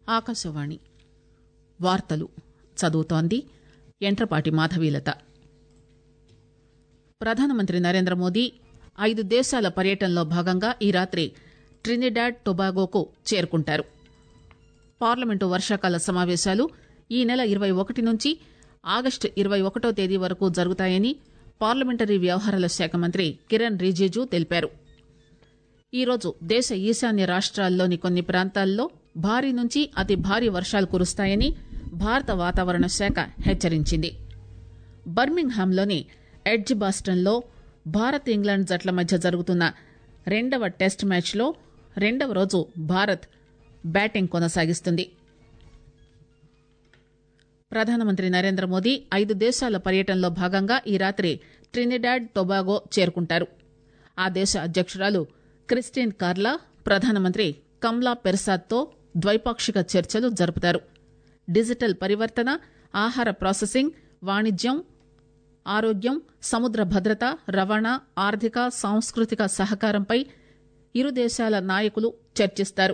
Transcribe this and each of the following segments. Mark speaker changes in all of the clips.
Speaker 1: ఆకాశవాణి వార్తలు చదువుతోంది ఎంట్రపాటి మాధవీలత ప్రధానమంత్రి నరేంద్ర మోదీ ఐదు దేశాల పర్యటనలో భాగంగా ఈ రాత్రి ట్రినిడాడ్ టొబాగోకు చేరుకుంటారు పార్లమెంటు వర్షాకాల సమావేశాలు ఈ నెల ఇరవై ఒకటి నుంచి ఆగస్టు ఇరవై ఒకటో తేదీ వరకు జరుగుతాయని పార్లమెంటరీ వ్యవహారాల శాఖ మంత్రి కిరణ్ రిజిజు తెలిపారు ఈరోజు దేశ ఈశాన్య రాష్ట్రాల్లోని కొన్ని ప్రాంతాల్లో భారీ నుంచి అతి భారీ వర్షాలు కురుస్తాయని భారత వాతావరణ శాఖ హెచ్చరించింది బర్మింగ్హామ్లోని ఎడ్జ్ బాస్టన్లో భారత్ ఇంగ్లాండ్ జట్ల మధ్య జరుగుతున్న రెండవ టెస్ట్ మ్యాచ్లో రెండవ రోజు భారత్ బ్యాటింగ్ కొనసాగిస్తుంది ప్రధానమంత్రి నరేంద్ర మోదీ ఐదు దేశాల పర్యటనలో భాగంగా ఈ రాత్రి ట్రినిడాడ్ టొబాగో చేరుకుంటారు ఆ దేశ అధ్యకురాలు క్రిస్టిన్ కార్లా ప్రధానమంత్రి కమ్లా పెర్సాద్తో ద్వైపాక్షిక చర్చలు జరుపుతారు డిజిటల్ పరివర్తన ఆహార ప్రాసెసింగ్ వాణిజ్యం ఆరోగ్యం సముద్ర భద్రత రవాణా ఆర్థిక సాంస్కృతిక సహకారంపై ఇరు దేశాల నాయకులు చర్చిస్తారు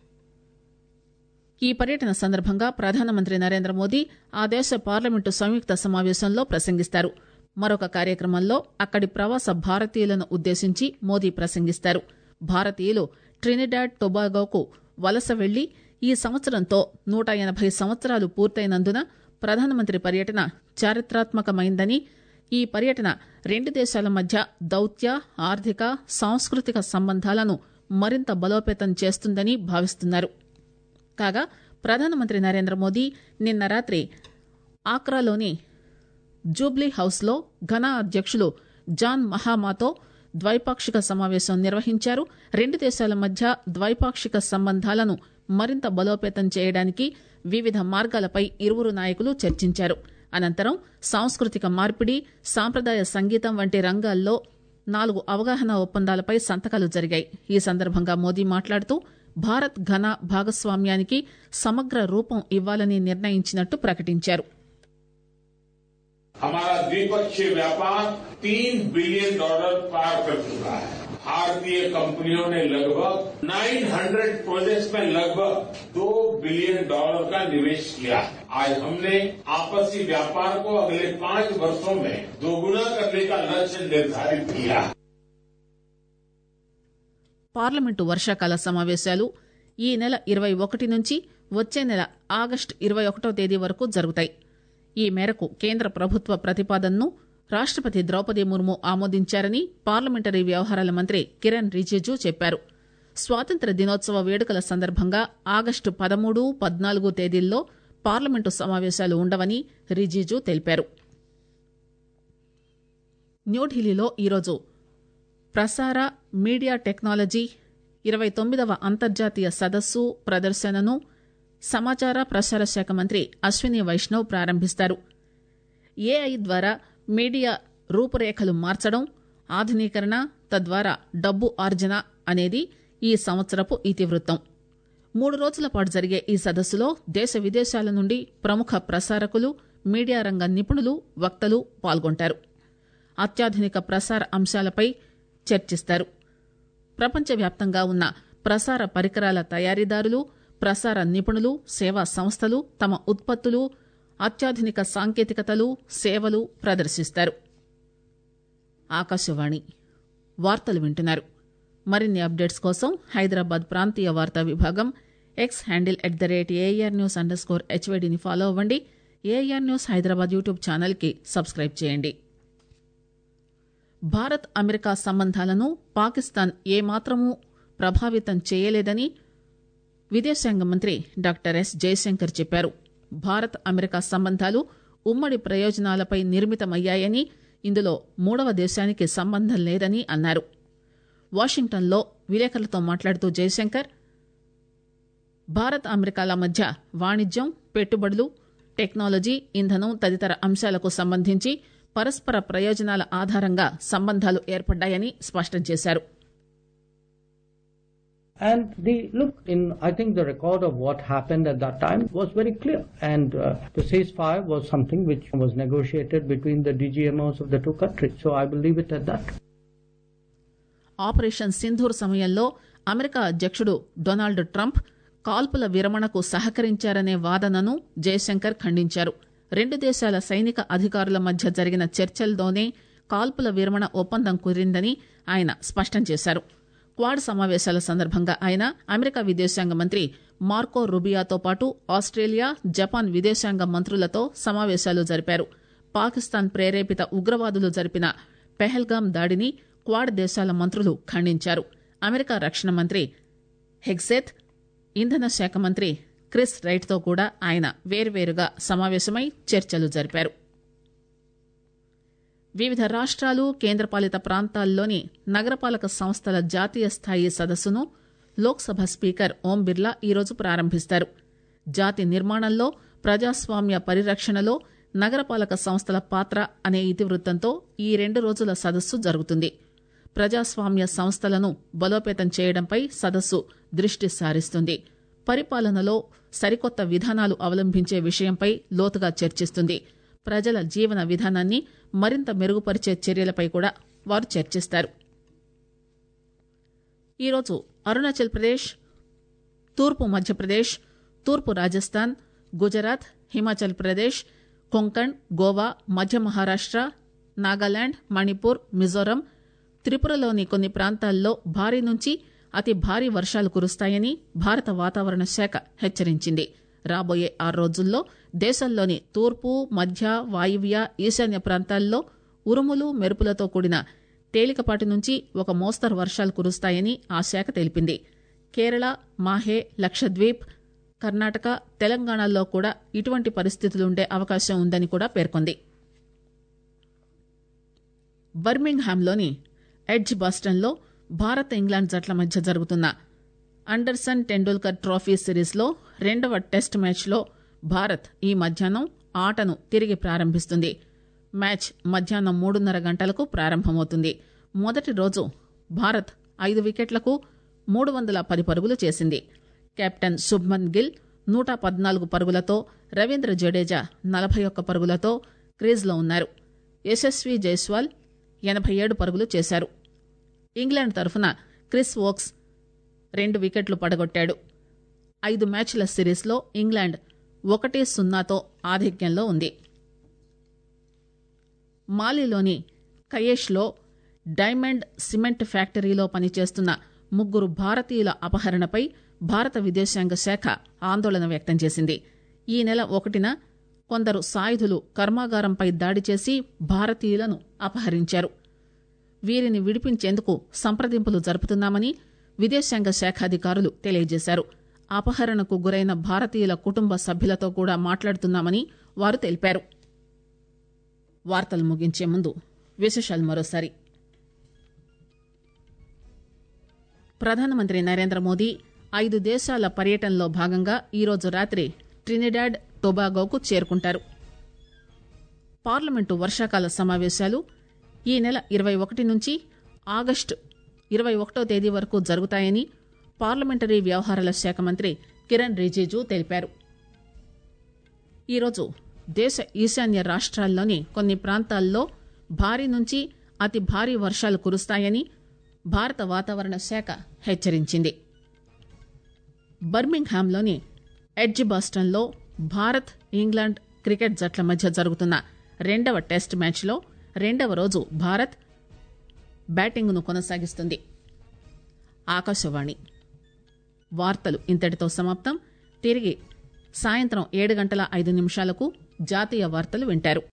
Speaker 1: ఈ పర్యటన సందర్భంగా ప్రధానమంత్రి నరేంద్ర మోదీ ఆ దేశ పార్లమెంటు సంయుక్త సమావేశంలో ప్రసంగిస్తారు మరొక కార్యక్రమంలో అక్కడి ప్రవాస భారతీయులను ఉద్దేశించి మోదీ ప్రసంగిస్తారు భారతీయులు ట్రినిడాడ్ టొబాగోకు వలస వెళ్లి ఈ సంవత్సరంతో నూట ఎనబై సంవత్సరాలు పూర్తయినందున ప్రధానమంత్రి పర్యటన చారిత్రాత్మకమైందని ఈ పర్యటన రెండు దేశాల మధ్య దౌత్య ఆర్థిక సాంస్కృతిక సంబంధాలను మరింత బలోపేతం చేస్తుందని భావిస్తున్నారు కాగా ప్రధానమంత్రి నరేంద్ర మోదీ నిన్న రాత్రి ఆక్రాలోని జూబ్లీ హౌస్లో ఘనా అధ్యకులు జాన్ మహామాతో ద్వైపాక్షిక సమావేశం నిర్వహించారు రెండు దేశాల మధ్య ద్వైపాక్షిక సంబంధాలను మరింత బలోపేతం చేయడానికి వివిధ మార్గాలపై ఇరువురు నాయకులు చర్చించారు అనంతరం సాంస్కృతిక మార్పిడి సాంప్రదాయ సంగీతం వంటి రంగాల్లో నాలుగు అవగాహన ఒప్పందాలపై సంతకాలు జరిగాయి ఈ సందర్భంగా మోదీ మాట్లాడుతూ భారత్ ఘనా భాగస్వామ్యానికి సమగ్ర రూపం ఇవ్వాలని నిర్ణయించినట్టు ప్రకటించారు
Speaker 2: हमारा द्विपक्षीय व्यापार तीन बिलियन डॉलर पार कर चुका है भारतीय कंपनियों ने लगभग 900 प्रोजेक्ट्स में लगभग दो बिलियन डॉलर का निवेश किया है आज हमने आपसी व्यापार को अगले पांच वर्षों में दोगुना करने का लक्ष्य निर्धारित किया है
Speaker 1: పార్లమెంటు వర్షాకాల సమావేశాలు ఈ నెల ఇరవై ఒకటి నుంచి వచ్చే నెల ఆగస్టు ఇరవై ఒకటో తేదీ వరకు జరుగుతాయి ఈ మేరకు కేంద్ర ప్రభుత్వ ప్రతిపాదనను రాష్టపతి ద్రౌపది ముర్ము ఆమోదించారని పార్లమెంటరీ వ్యవహారాల మంత్రి కిరణ్ రిజిజు చెప్పారు స్వాతంత్ర దినోత్సవ వేడుకల సందర్భంగా ఆగస్టు పదమూడు పద్నాలుగు తేదీల్లో పార్లమెంటు సమావేశాలు ఉండవని రిజిజు తెలిపారు న్యూఢిల్లీలో ఈరోజు ప్రసార మీడియా టెక్నాలజీ ఇరవై తొమ్మిదవ అంతర్జాతీయ సదస్సు ప్రదర్శనను సమాచార ప్రసార శాఖ మంత్రి అశ్విని వైష్ణవ్ ప్రారంభిస్తారు ఏఐ ద్వారా మీడియా రూపురేఖలు మార్చడం ఆధునీకరణ తద్వారా డబ్బు ఆర్జన అనేది ఈ సంవత్సరపు ఇతివృత్తం మూడు రోజుల పాటు జరిగే ఈ సదస్సులో దేశ విదేశాల నుండి ప్రముఖ ప్రసారకులు మీడియా రంగ నిపుణులు వక్తలు పాల్గొంటారు అత్యాధునిక ప్రసార అంశాలపై చర్చిస్తారు ప్రపంచవ్యాప్తంగా ఉన్న ప్రసార పరికరాల తయారీదారులు ప్రసార నిపుణులు సేవా సంస్థలు తమ ఉత్పత్తులు అత్యాధునిక సాంకేతికతలు సేవలు ప్రదర్శిస్తారు ఆకాశవాణి వార్తలు వింటున్నారు మరిన్ని అప్డేట్స్ కోసం హైదరాబాద్ ప్రాంతీయ వార్తా విభాగం X handle at the rate AR news underscore హెచ్వైడిని ఫాలో అవ్వండి ఏఆర్ న్యూస్ హైదరాబాద్ యూట్యూబ్ ఛానల్కి సబ్స్క్రైబ్ చేయండి భారత్ అమెరికా సంబంధాలను పాకిస్తాన్ ఏమాత్రమూ ప్రభావితం చేయలేదని విదేశాంగ మంత్రి డాక్టర్ ఎస్ జయశంకర్ చెప్పారు భారత్ అమెరికా సంబంధాలు ఉమ్మడి ప్రయోజనాలపై నిర్మితమయ్యాయని ఇందులో మూడవ దేశానికి సంబంధం లేదని అన్నారు వాషింగ్టన్లో విలేకరులతో మాట్లాడుతూ జయశంకర్ భారత్ అమెరికాల మధ్య వాణిజ్యం పెట్టుబడులు టెక్నాలజీ ఇంధనం తదితర అంశాలకు సంబంధించి పరస్పర ప్రయోజనాల ఆధారంగా సంబంధాలు ఏర్పడ్డాయని స్పష్టం చేశారు
Speaker 3: And the look in, I think the record of what happened at that time was very clear. And uh, the ceasefire was something which was negotiated between the DGMOs of the two countries. So I will leave it at that.
Speaker 1: Operation Sindoor సమయంలో America అధ్యక్షుడు Donald Trump కాల్పుల విరమణకు సహకరించారనే వాదనను జయశంకర్ ఖండించారు రెండు దేశాల సైనిక అధికారుల మధ్య జరిగిన చర్చల్లోనే కాల్పుల విరమణ ఒప్పందం కుదిరిందని ఆయన స్పష్టం చేశారు క్వాడ్ సమావేశాల సందర్భంగా ఆయన అమెరికా విదేశాంగ మంత్రి మార్కో రుబియాతో పాటు ఆస్ట్రేలియా జపాన్ విదేశాంగ మంత్రులతో సమావేశాలు జరిపారు పాకిస్తాన్ ప్రేరేపిత ఉగ్రవాదులు జరిపిన పెహల్గాం దాడిని క్వాడ్ దేశాల మంత్రులు ఖండించారు అమెరికా రక్షణ మంత్రి హెగ్సేత్ ఇంధన శాఖ మంత్రి క్రిస్ రైట్తో కూడా ఆయన వేర్వేరుగా సమావేశమై చర్చలు జరిపారు వివిధ రాష్ట్రాలు కేంద్రపాలిత ప్రాంతాల్లోని నగరపాలక సంస్థల జాతీయ స్థాయి సదస్సును లోక్సభ స్పీకర్ ఓం బిర్లా ఈరోజు ప్రారంభిస్తారు జాతి నిర్మాణంలో ప్రజాస్వామ్య పరిరక్షణలో నగరపాలక సంస్థల పాత్ర అనే ఇతివృత్తంతో ఈ రెండు రోజుల సదస్సు జరుగుతుంది ప్రజాస్వామ్య సంస్థలను బలోపేతం చేయడంపై సదస్సు దృష్టి సారిస్తుంది పరిపాలనలో సరికొత్త విధానాలు అవలంబించే విషయంపై లోతుగా చర్చిస్తుంది ప్రజల జీవన విధానాన్ని మరింత మెరుగుపరిచే చర్యలపై కూడా వారు చర్చిస్తారు ఈరోజు అరుణాచల్ ప్రదేశ్ తూర్పు మధ్యప్రదేశ్ తూర్పు రాజస్థాన్ గుజరాత్ హిమాచల్ ప్రదేశ్ కొంకణ్ గోవా మధ్య మహారాష్ట నాగాలాండ్ మణిపూర్ మిజోరం త్రిపురలోని కొన్ని ప్రాంతాల్లో భారీ నుంచి అతి భారీ వర్షాలు కురుస్తాయని భారత వాతావరణ శాఖ హెచ్చరించింది రాబోయే ఆరు రోజుల్లో దేశంలోని తూర్పు మధ్య వాయువ్య ఈశాన్య ప్రాంతాల్లో ఉరుములు మెరుపులతో కూడిన తేలికపాటి నుంచి ఒక మోస్తరు వర్షాలు కురుస్తాయని ఆ శాఖ తెలిపింది కేరళ మాహే లక్షద్వీప్ కర్ణాటక తెలంగాణల్లో కూడా ఇటువంటి పరిస్థితులుండే అవకాశం ఉందని కూడా పేర్కొంది బర్మింగ్హామ్లోని ఎడ్జ్ బాస్టన్లో భారత్ ఇంగ్లాండ్ జట్ల మధ్య జరుగుతున్న అండర్సన్ టెండూల్కర్ ట్రోఫీ సిరీస్లో రెండవ టెస్ట్ మ్యాచ్లో భారత్ ఈ మధ్యాహ్నం ఆటను తిరిగి ప్రారంభిస్తుంది మ్యాచ్ మధ్యాహ్నం మూడున్నర గంటలకు ప్రారంభమవుతుంది మొదటి రోజు భారత్ ఐదు వికెట్లకు మూడు వందల పది పరుగులు చేసింది కెప్టెన్ శుభ్మన్ గిల్ నూట పద్నాలుగు పరుగులతో రవీంద్ర జడేజా నలభై ఒక్క పరుగులతో క్రీజ్లో ఉన్నారు యశస్వి జైస్వాల్ ఎనభై ఏడు పరుగులు చేశారు ఇంగ్లాండ్ తరఫున క్రిస్ వోక్స్ రెండు వికెట్లు పడగొట్టాడు ఐదు మ్యాచ్ల సిరీస్లో ఇంగ్లాండ్ ఒకటి సున్నాతో ఆధిక్యంలో ఉంది మాలిలోని కయేష్లో డైమండ్ సిమెంట్ ఫ్యాక్టరీలో పనిచేస్తున్న ముగ్గురు భారతీయుల అపహరణపై భారత విదేశాంగ శాఖ ఆందోళన వ్యక్తం చేసింది ఈ నెల ఒకటిన కొందరు సాయుధులు కర్మాగారంపై దాడి చేసి భారతీయులను అపహరించారు వీరిని విడిపించేందుకు సంప్రదింపులు జరుపుతున్నామని విదేశాంగ శాఖ అధికారులు తెలియజేశారు అపహరణకు గురైన భారతీయుల కుటుంబ సభ్యులతో కూడా మాట్లాడుతున్నామని వారు తెలిపారు వార్తలు ముగించే ముందు విశేషాలు మరోసారి ప్రధానమంత్రి నరేంద్ర మోదీ ఐదు దేశాల పర్యటనలో భాగంగా ఈరోజు రాత్రి ట్రినిడాడ్ టొబాగోకు చేరుకుంటారు పార్లమెంటు వర్షాకాల సమావేశాలు ఈ నెల ఇరవై ఒకటి నుంచి ఆగస్టు ఇరవై ఒకటో తేదీ వరకు జరుగుతాయని పార్లమెంటరీ వ్యవహారాల శాఖ మంత్రి కిరణ్ రిజిజు తెలిపారు ఈరోజు దేశ ఈశాన్య రాష్ట్రాల్లోని కొన్ని ప్రాంతాల్లో భారీ నుంచి అతి భారీ వర్షాలు కురుస్తాయని భారత వాతావరణ శాఖ హెచ్చరించింది బర్మింగ్హామ్లోని ఎడ్జ్ బాస్టన్లో భారత్ ఇంగ్లాండ్ క్రికెట్ జట్ల మధ్య జరుగుతున్న రెండవ టెస్ట్ మ్యాచ్లో రెండవ రోజు భారత్ బ్యాటింగ్ను కొనసాగిస్తుంది ఆకాశవాణి వార్తలు ఇంతటితో సమాప్తం తిరిగి సాయంత్రం ఏడు గంటల ఐదు నిమిషాలకు జాతీయ వార్తలు వింటారు